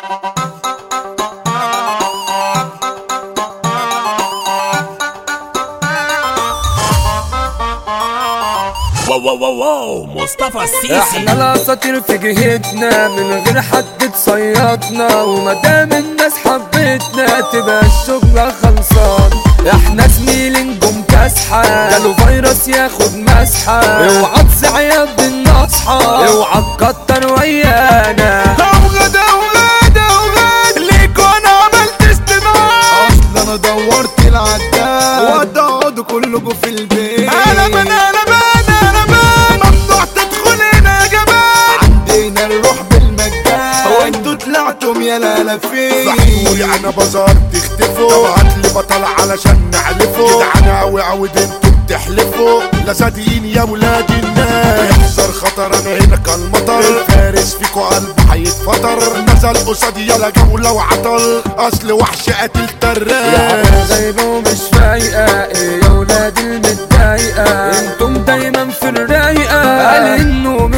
واو واو واو واو مصطفى السيسي احنا الاساطير في جهتنا من غير حد تصيطنا ومادام الناس حبتنا تبقى الشغلة خلصان احنا زميل نجوم كاسحة جاله فيروس ياخد مسحة اوعى تزعيا بالنصحى اوعى تكتر ويانا اوغد اوغد اوغد ليكوا انا عملت استماع اصل انا دورت العداد وتقعدوا كلكوا في البيت انا من انا من انا من ممنوع تدخل هنا يا جمال عندنا الروح بالمجان وانتوا طلعتم يا لالا فين صحيوري انا بازار تختفوا طب هاتلي بطل علشان نعلفه جدعان اوي عود انتوا بتحلفوا لا صادقين يا ولاد الناس يحذر خطر انا هنا كالمطر الفارس فيكوا قلب هيتفطر نزل قصادي يلا جولة وعطل اصل وحش قاتل يا تراس عم غايبة ومش فايقة ايه يا ولاد المتضايقة انتم دايما في الرايقة قال النوم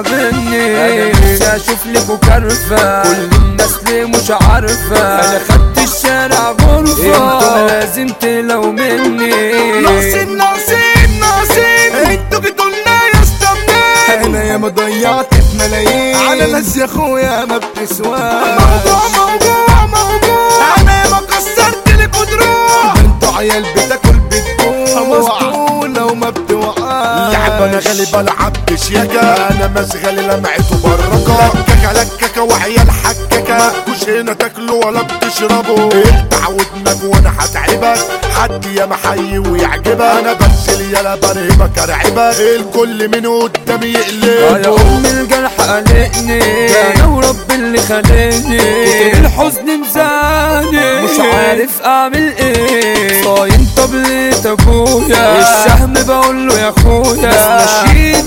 وتعبني انا نفسي اشوف لكوا كرفة كل الناس ليه مش عارفة انا خدت الشارع غرفة انتم لازم تلو مني ناقصين ناقصين ناقصين انتوا جيتوا لنا يا اسطى انا يا ما ضيعت في ملايين على ناس يا اخويا ما بتسواش موضوع موضوع موضوع انا يا ما كسرت لكوا دروع انتوا عيال بتاكل بتجوع مسطولة وما بتوقعش لعب انا غالب العب بشياكة انا مشغل لمعته بركة لككة لككة وعيال حككة مش هنا تاكلوا ولا بتشربوا اقطع ودنك وانا هتعبك حد يا محي ويعجبك انا بنزل يلا برهبك ارعبك الكل من قدامي آه يا يقلبه ام الجرح قلقني انا ورب اللي خلقني كتر الحزن مزاني مش عارف اعمل ايه صاين طبلة ابويا الشهم بقول له يا اخويا ناس ماشيين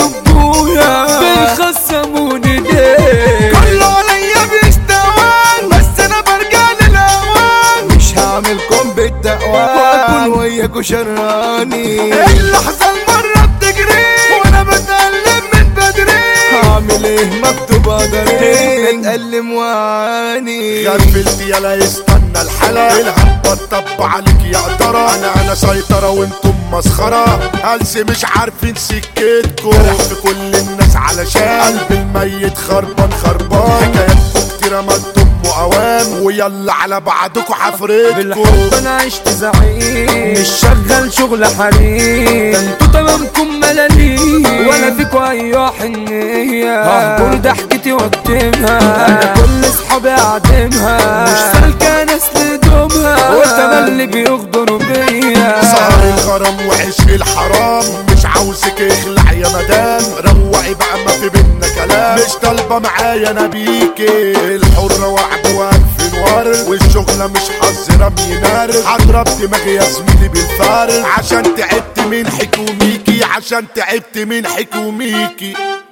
بلبويا بيخصموني ليه كله عليا بيشتغل بس انا برجع للاوان مش هعملكم بالتقوى واكون وياكوا شراني اللحظة المرة بتجري وانا بتألم من بدري هعمل ايه مكتوب قدري اتألم وعاني غفلت يلا يستنى الحلا الهبة طب عليك يا ترى انا انا سيطرة وانتم مسخرة هلسي مش عارفين سكتكم جرح في كل الناس علشان قلب الميت خربان خربان حكاياتكم كتيرة ما انتم اوام ويلا على بعضكم حفرتكم بالحب انا عشت زعيم مش شغال شغل حريم ده انتوا تمامكم ملاليم ولا فيكوا اي حنية ههجر ضحكتي واكتمها انا كل اصحابي اعدمها مش سالكة ناس لدومها والتملي بيغدروا بيا سهر الغرام وعشق الحرام مش عاوزك اخلع يا مدام روقي بقى ما في بينا كلام مش طالبه معايا انا بيكي الحرة وعد والف نوار والشغلة مش حظ رمي نار هضرب دماغي يا زميلي بالفارغ عشان تعبت من حكوميكي عشان تعبت من حكوميكي